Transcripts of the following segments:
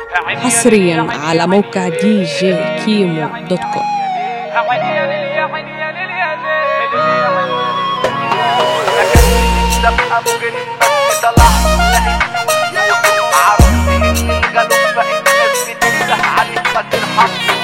حصريا على موقع دي جي كيمو دوت كوم تبقى مجرم بس طلعت لقيت عرفت اني غلوب بقيت الناس بتنده عليك ما ترحمش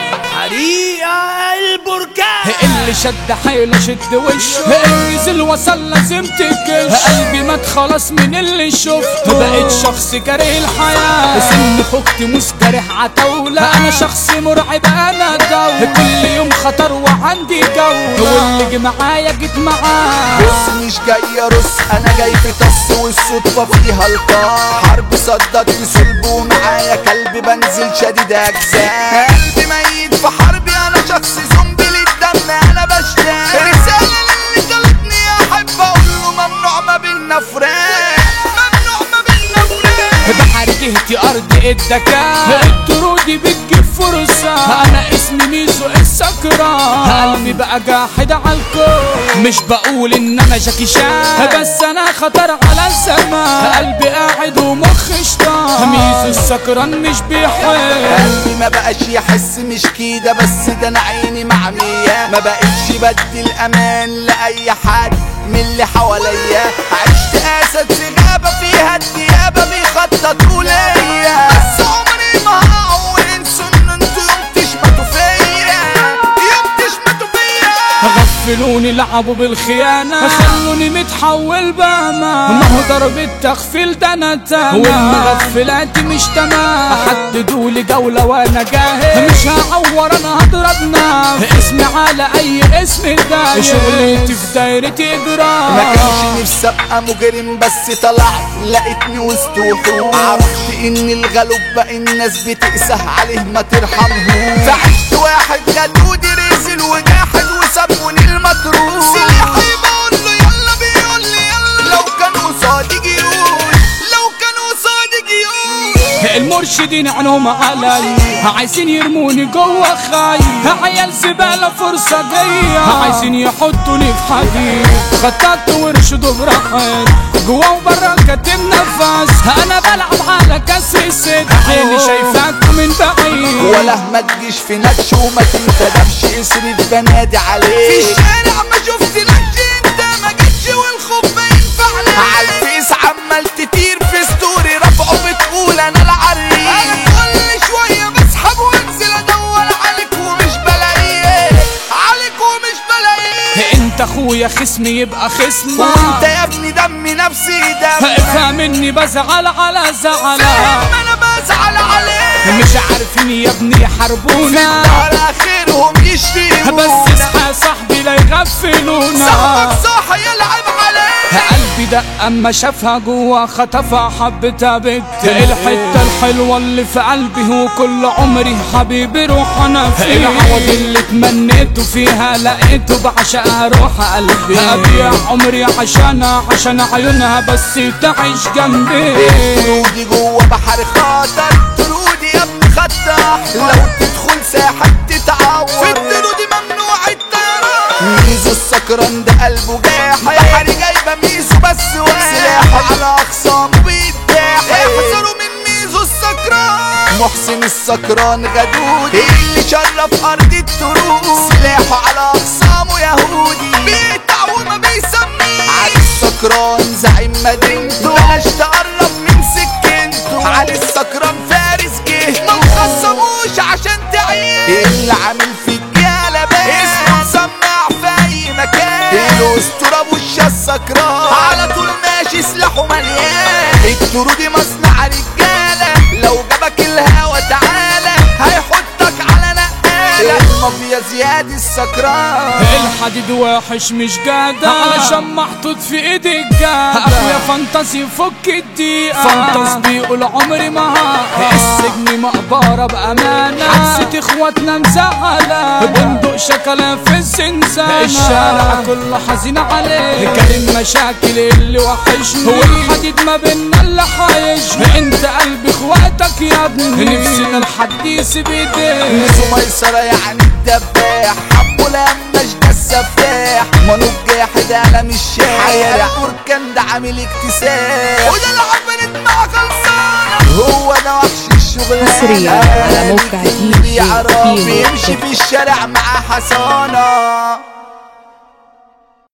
حريقة البركان اللي شد حيله شد وشه انزل وصل لازم تكش قلبي مات خلاص من اللي شفته بقيت شخص كاره الحياة سن خفتي مش جارح عتاولة انا شخص مرعب انا دولة كل يوم خطر وعندي جولة واللي جه معايا جيت معاه بص مش جاي ارص انا جاي في طص والصدفة فيها القاع حرب صدتني صلب ومعايا كلب بنزل شديد اجزاء قلبي ميت في حربي انا شخص زومبي للدم انا بشتاق رسالة للي طلبني احب اقول له ممنوع ما بينا فراق ممنوع ما بينا فراق بحر جهتي ارض الدكاء الطرودي بتجيب فرصة انا اسمي ميزو السكران قلبي بقى جاحد على الكون مش بقول ان انا جاكي شان بس انا خطر على الزمان قلبي قاعد ومخي شطان ميزو السكران مش بيحب قلبي ما بقاش يحس مش كده بس ده انا عيني معمية ما بقتش بدي الامان لاي حد من اللي حواليا عشت اسد في غابة فيها الديابة بيخططوا ليا بس عمري ما هعور انسوا ان انتوا يوم تشمتوا فيا يوم تشمتوا فيا غفلوني لعبوا بالخيانة خلوني متحول بأمان ما هو ضرب التغفيل ده انا تانا والمغفلات مش تمام حددوا لي جولة وانا جاهز مش هعور انا هضرب نار اسمي على اي اسم ده شغلتي في دايرتي ما اجرام كانش نفسي ابقى مجرم بس طلعت لقيتني وسط وحوش عرفت ان الغلوب بقى الناس بتقسى عليه ما ترحمهوش فعشت واحد جدودي رزل وجاحد وسابوني المطروح سلاحي بقول له يلا بيقول لي يلا لو كان قصادي جيوش لو كان قصادي جيوش المرشدين عنهم علي عايزين يرموني جوه خاي عيال زبالة فرصة جاية عايزين يحطوني في حديد خططت وارشدوا براحت جوا وبرا كاتب نفس انا بلعب على كسر الست عيني شايفاكم من بعيد ولا ما تجيش في نكش وما تنتدبش اصرف بنادي عليك في الشارع ما شفتناش انت ما جيتش والخوف ما ينفع على الفيس عمال تطير في ستوري رفعه بتقول انا العريس انا كل شويه بسحب وانزل ادور عليك ومش بلاقيك عليك ومش بلاقيك انت اخويا خصمي يبقى خصم وانت يا ابني دمي نفسي دم افهم اني بزعل على زعلك فاهم انا بزعل عليك مش عارفين يا ابني يحاربونا على خيرهم يشتمونا بس اصحى يا صاحبي لا يغفلونا صاحبك صح يلعب عليك قلبي ده اما شافها جوا خطفها حبتها بنت الحته الحلوه اللي في قلبي وكل عمري حبيبي روح انا فيه العوض اللي تمنيته فيها لقيته بعشقها روح قلبي ابيع عمري عشانها عشان عيونها بس تعيش جنبي ترودي جوه بحر خطر ترودي يا ابني خطر لو تدخل ساحة تتعور في الترودي ممنوع الطيران ميزو السكران ده قلبه جاحد بحر جايبه ميزو بس واحد سلاحه على اخصامه بيتاحد احذروا من ميزو السكران محسن السكران غدودي اللي شرف ارض الترود سلاحه على اخصامه يهودي بيقطع وما بيسميه علي السكران زعيم مدينته بلاش تقرب من سكنته علي السكران فارس جهته ما تخصموش عشان تعيش اللي عامل فيك جلبة اسمه مسمع في اي مكان الاسطوره ابو السكران على طول ماشي سلاحه مليان الترودي مصنع رجاله لو جابك الهوا تعالى هيحطك على نقاله المافيا زياد السكران الحديد وحش مش جدع علشان محطوط في ايدي الجدع اخويا فانتازي فك الدقيقة فانتاز بيقول عمري ما هقع. السجن مقبرة بأمانة حسيت اخواتنا مزعلة بندق شكلة في الزنزانة الشارع كله حزين عليه كريم مشاكل اللي وحشني هو الحديد ما بينا اللي حايشني انت قلبي اخواتك يا ابني نفسنا الحد يسيب ايديه نسو ميسرة يعني الدباح حبه لما اشجى السفاح منو الجاحد انا مش شايح حيرة بركان ده عامل اكتساح وده العب بنت مع خلصانة هو ده وحش الشغلانة حصرياً على موقع اللي DJ بيعرف كيمو يمشي دوت في الشارع مع حصانة